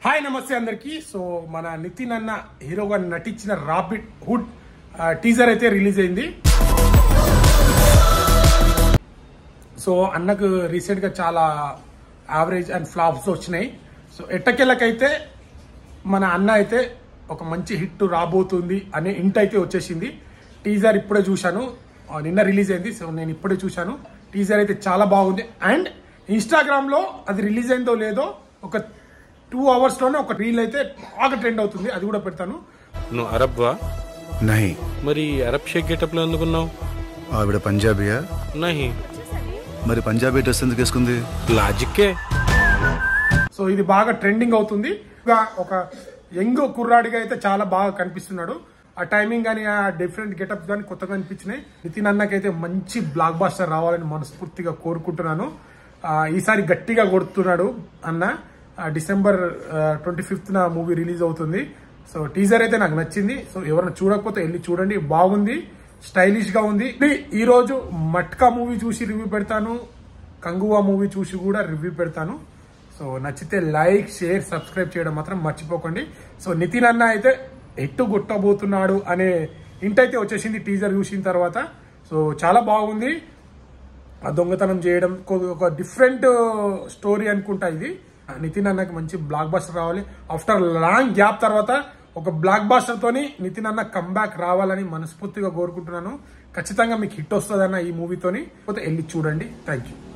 hi నమస్తే అందరికి so మన నితిన్ అన్న హీరోగా నటించిన రాబిట్ హుడ్ టీజర్ అయితే రిలీజ్ అయింది సో అన్నకు రీసెంట్ గా చాలా యావరేజ్ అండ్ ఫ్లాప్స్ వచ్చినాయి సో ఎట్టకెళ్ళకైతే మన అన్న అయితే ఒక మంచి హిట్ రాబోతుంది అనే ఇంట్ అయితే వచ్చేసింది టీజర్ ఇప్పుడే చూశాను ఆ, నిన్న రిలీజ్ అయింది సో నేను ఇప్పుడే చూశాను టీజర్ అయితే చాలా బాగుంది అండ్ ఇన్స్టాగ్రామ్ లో అది రిలీజ్ అయిందో లేదో ఒక టూ అవర్స్ లోనే ఒక రీల్ అయితే బాగా ట్రెండ్ అవుతుంది అది కూడా పెడతాను నువ్వు అరబ్వా नहीं మరి అరబ్ షేక్ గెటప్లో ఎందుకున్నావు ఆవిడ పంజాబీయా నహి మరి పంజాబీ డ్రెస్ ఎందుకు వేసుకుంది లాజిక్కే సో ఇది బాగా ట్రెండింగ్ అవుతుంది ఇంకా ఒక యంగ్ కుర్రాడిగా అయితే చాలా బాగా కనిపిస్తున్నాడు ఆ టైమింగ్ కానీ ఆ డిఫరెంట్ గెటప్ కానీ కొత్తగా అనిపించినాయి నితిన్ అన్నకైతే మంచి బ్లాక్ బాస్టర్ రావాలని మనస్ఫూర్తిగా కోరుకుంటున్నాను ఆ, ఈసారి గట్టిగా కొడుతున్నాడు అన్న ఆ, డిసెంబర్ ట్వంటీ ఫిఫ్త్ నా మూవీ రిలీజ్ అవుతుంది సో టీజర్ అయితే నాకు నచ్చింది సో ఎవరైనా చూడకపోతే వెళ్ళి చూడండి బాగుంది స్టైలిష్ గా ఉంది ఈ రోజు మట్కా మూవీ చూసి రివ్యూ పెడతాను కంగువా మూవీ చూసి కూడా రివ్యూ పెడతాను సో నచ్చితే లైక్ షేర్ సబ్స్క్రైబ్ చేయడం మాత్రం మర్చిపోకండి సో నితిన్ అన్న అయితే ఎట్టు గుట్టబోతున్నాడు అనే ఇంటైతే వచ్చేసింది టీజర్ చూసిన తర్వాత సో చాలా బాగుంది ఆ దొంగతనం చేయడం కొ- ఒక డిఫరెంట్ స్టోరీ అనుకుంటా ఇది నితిన్ అన్నకి మంచి బ్లాక్ బాస్టర్ రావాలి ఆఫ్టర్ లాంగ్ గ్యాప్ తర్వాత ఒక బ్లాక్ బాస్టర్ తోని నితిన్ అన్న కంబ్యాక్ రావాలని మనస్ఫూర్తిగా కోరుకుంటున్నాను ఖచ్చితంగా మీకు హిట్ వస్తుందన్న ఈ మూవీతోని పోతే వెళ్ళి చూడండి థ్యాంక్ యూ